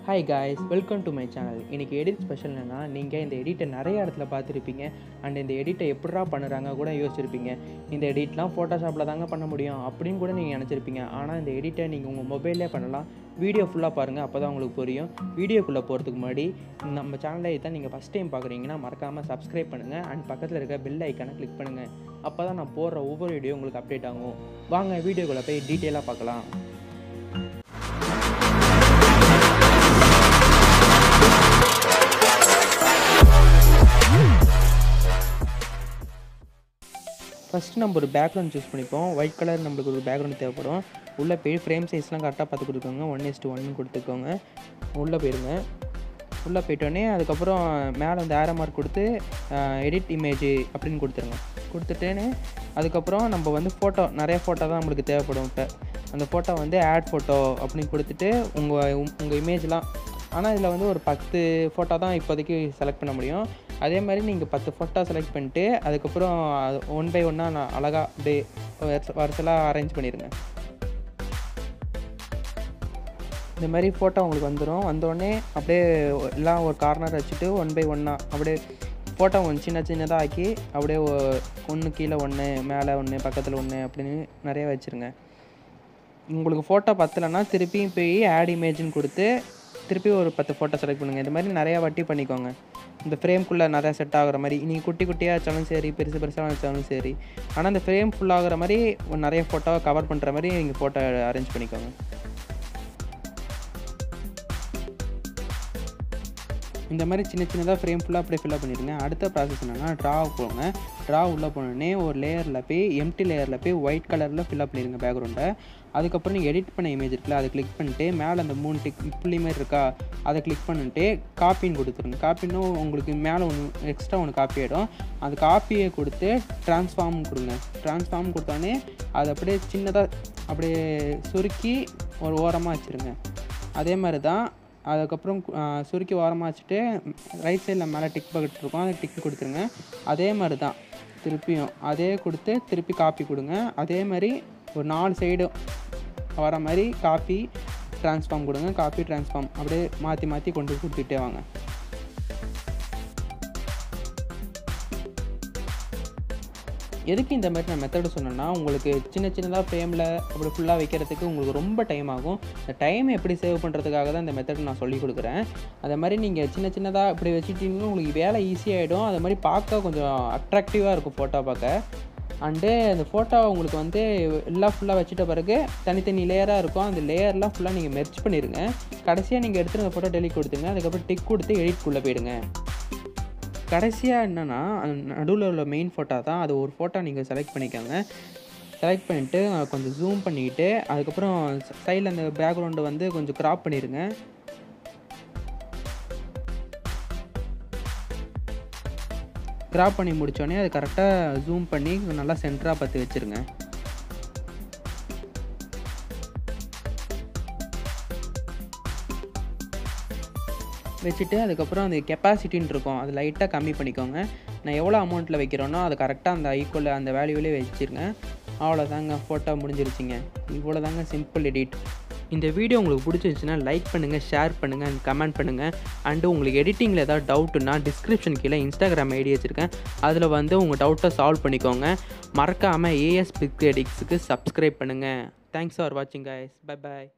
hi guys welcome to my channel இன்றைக்கி edit special என்னென்னா நீங்கள் இந்த எடிட்டை நிறைய இடத்துல பார்த்துருப்பீங்க அண்ட் இந்த எடிட்டை எப்படிரா பண்ணுறாங்க கூட யோசிச்சிருப்பீங்க இந்த எடிட்லாம் ஃபோட்டோஷாப்பில் தாங்க பண்ண முடியும் அப்படின்னு கூட நீங்கள் நினச்சிருப்பீங்க ஆனால் இந்த எடிட்டை நீங்கள் உங்கள் மொபைல்லே பண்ணலாம் வீடியோ ஃபுல்லாக பாருங்கள் அப்போ தான் உங்களுக்கு புரியும் வீடியோக்குள்ளே போகிறதுக்கு முன்னாடி நம்ம சேனலை தான் நீங்கள் ஃபஸ்ட் டைம் பார்க்குறீங்கன்னா மறக்காமல் சப்ஸ்கிரைப் பண்ணுங்கள் அண்ட் பக்கத்தில் இருக்க பெல் ஐக்கானை கிளிக் பண்ணுங்கள் அப்போ தான் நான் போடுற ஒவ்வொரு வீடியோ உங்களுக்கு அப்டேட் ஆகும் வாங்க வீடியோக்குள்ளே போய் டீட்டெயிலாக பார்க்கலாம் ஃபஸ்ட்டு நம்ம ஒரு பேக்ரவுண்ட் சூஸ் பண்ணிப்போம் ஒயிட் கலர் நம்மளுக்கு ஒரு பேக்ரவுண்ட் தேவைப்படும் உள்ளே போய் ஃப்ரேம் சைஸ்லாம் கரெக்டாக பார்த்து கொடுத்துக்கோங்க ஒன் இஸ் டு ஒன்னு கொடுத்துக்கோங்க உள்ளே போயிடுங்க உள்ளே போயிட்டோடனே அதுக்கப்புறம் மேலே வந்து ஏரோ மார்க் கொடுத்து எடிட் இமேஜ் அப்படின்னு கொடுத்துருங்க கொடுத்துட்டேன்னு அதுக்கப்புறம் நம்ம வந்து ஃபோட்டோ நிறைய ஃபோட்டோ தான் நம்மளுக்கு தேவைப்படும் இப்போ அந்த ஃபோட்டோ வந்து ஆட் ஃபோட்டோ அப்படின்னு கொடுத்துட்டு உங்கள் உங்கள் இமேஜ்லாம் ஆனால் இதில் வந்து ஒரு பத்து ஃபோட்டோ தான் இப்போதைக்கு செலக்ட் பண்ண முடியும் அதே மாதிரி நீங்கள் பத்து ஃபோட்டோ செலக்ட் பண்ணிட்டு அதுக்கப்புறம் அது ஒன் பை ஒன்னாக நான் அழகாக அப்படியே வருஷலாக அரேஞ்ச் பண்ணிடுங்க இந்த மாதிரி ஃபோட்டோ உங்களுக்கு வந்துடும் வந்தோடனே அப்படியே எல்லாம் ஒரு கார்னர் வச்சுட்டு ஒன் பை ஒன்னாக அப்படியே ஃபோட்டோ கொஞ்சம் சின்ன சின்னதாக ஆக்கி அப்படியே ஒன்று கீழே ஒன்று மேலே ஒன்று பக்கத்தில் ஒன்று அப்படின்னு நிறைய வச்சுருங்க உங்களுக்கு ஃபோட்டோ பத்தலைன்னா திருப்பியும் போய் ஆட் இமேஜ்னு கொடுத்து திருப்பி ஒரு பத்து ஃபோட்டோ செலக்ட் பண்ணுங்கள் இந்த மாதிரி நிறையா வட்டி பண்ணிக்கோங்க இந்த ஃப்ரேம்குள்ளே நிறையா செட் ஆகுற மாதிரி நீங்கள் குட்டி குட்டியாக வச்சாலும் சரி பெருசு பெருசாக வச்சாலும் சரி ஆனால் இந்த ஃப்ரேம் ஃபுல்லாகிற மாதிரி நிறைய ஃபோட்டோவை கவர் பண்ணுற மாதிரி நீங்கள் ஃபோட்டோ அரேஞ்ச் பண்ணிக்கோங்க இந்த மாதிரி சின்ன சின்னதாக ஃப்ரேம் ஃபுல்லாக அப்படியே ஃபில்அப் பண்ணிடுங்க அடுத்த ப்ராசஸ் என்னென்னா ட்ரா போங்க ட்ரா உள்ளே போனோடனே ஒரு லேயரில் போய் எம்டி லேயரில் போய் ஒயிட் கலரில் ஃபில்அப் பண்ணிடுங்க பேக்ரவுண்டை அதுக்கப்புறம் நீங்கள் எடிட் பண்ண இமேஜ் இருக்குல்ல அதை கிளிக் பண்ணிட்டு மேலே அந்த மூணு டிக் புள்ளி மாதிரி இருக்கா அதை கிளிக் பண்ணிட்டு காப்பின்னு கொடுத்துருங்க காப்பின்னும் உங்களுக்கு மேலே ஒன்று எக்ஸ்ட்ரா ஒன்று காப்பி ஆகிடும் அந்த காப்பியை கொடுத்து ட்ரான்ஸ்ஃபார்ம் கொடுங்க ட்ரான்ஸ்ஃபார்ம் கொடுத்தோடனே அதை அப்படியே சின்னதாக அப்படியே சுருக்கி ஒரு ஓரமாக வச்சுருங்க அதே மாதிரி தான் அதுக்கப்புறம் சுருக்கி ஓரமாக வச்சுட்டு ரைட் சைடில் மேலே டிக் பக்கெட் இருக்கும் அதை டிக் கொடுத்துருங்க அதே மாதிரி தான் திருப்பியும் அதே கொடுத்து திருப்பி காப்பி கொடுங்க அதே மாதிரி ஒரு நாலு சைடும் வர மாதிரி காப்பி ட்ரான்ஸ்ஃபார்ம் கொடுங்க காப்பி ட்ரான்ஸ்ஃபார்ம் அப்படியே மாற்றி மாற்றி கொண்டு கொடுத்துட்டே வாங்க எதுக்கு இந்த மாதிரி நான் மெத்தடு சொன்னேன்னா உங்களுக்கு சின்ன சின்னதாக ஃப்ரேமில் அப்படி ஃபுல்லாக வைக்கிறதுக்கு உங்களுக்கு ரொம்ப டைம் ஆகும் இந்த டைம் எப்படி சேவ் பண்ணுறதுக்காக தான் இந்த மெத்தட் நான் சொல்லி கொடுக்குறேன் அதே மாதிரி நீங்கள் சின்ன சின்னதாக இப்படி வச்சுட்டிங்கன்னா உங்களுக்கு வேலை ஈஸியாகிடும் அது மாதிரி பார்க்க கொஞ்சம் அட்ராக்டிவாக இருக்கும் ஃபோட்டோ பார்க்க அண்டு அந்த ஃபோட்டோ உங்களுக்கு வந்து எல்லாம் ஃபுல்லாக வச்சுட்ட பிறகு தனித்தனி லேயராக இருக்கும் அந்த லேயர்லாம் ஃபுல்லாக நீங்கள் மெர்ச் பண்ணிடுங்க கடைசியாக நீங்கள் எடுத்துகிட்டு ஃபோட்டோ டெலிட் கொடுத்துங்க அதுக்கப்புறம் டிக் கொடுத்து எடிட்குள்ளே போயிடுங்க கடைசியாக என்னென்னா நடுவில் உள்ள மெயின் ஃபோட்டோ தான் அது ஒரு ஃபோட்டோ நீங்கள் செலக்ட் பண்ணிக்கோங்க செலக்ட் பண்ணிவிட்டு கொஞ்சம் ஜூம் பண்ணிக்கிட்டு அதுக்கப்புறம் சைடில் அந்த பேக்ரவுண்டை வந்து கொஞ்சம் க்ராப் பண்ணிடுங்க க்ராப் பண்ணி முடித்தோடனே அது கரெக்டாக ஜூம் பண்ணி நல்லா சென்டராக பார்த்து வச்சுருங்க வச்சுட்டு அதுக்கப்புறம் அந்த கெப்பாசிட்டின்னு இருக்கும் அது லைட்டாக கம்மி பண்ணிக்கோங்க நான் எவ்வளோ அமௌண்ட்டில் வைக்கிறேனோ அது கரெக்டாக அந்த ஐக்கோல அந்த வேல்யூவிலே வச்சுருங்க அவ்வளோதாங்க ஃபோட்டோ முடிஞ்சிருச்சிங்க இவ்வளோ தாங்க சிம்பிள் எடிட் இந்த வீடியோ உங்களுக்கு பிடிச்சிருந்துச்சுன்னா லைக் பண்ணுங்கள் ஷேர் பண்ணுங்கள் அண்ட் கமெண்ட் பண்ணுங்கள் அண்டு உங்களுக்கு எடிட்டிங்கில் ஏதாவது டவுட்டுன்னா டிஸ்கிரிப்ஷன் கீழே இன்ஸ்டாகிராம் ஐடி வச்சுருக்கேன் அதில் வந்து உங்கள் டவுட்டை சால்வ் பண்ணிக்கோங்க மறக்காமல் ஏஎஸ் பிக் எடிக்ஸுக்கு சப்ஸ்கிரைப் பண்ணுங்கள் தேங்க்ஸ் ஃபார் வாட்சிங் கைஸ் பை பாய்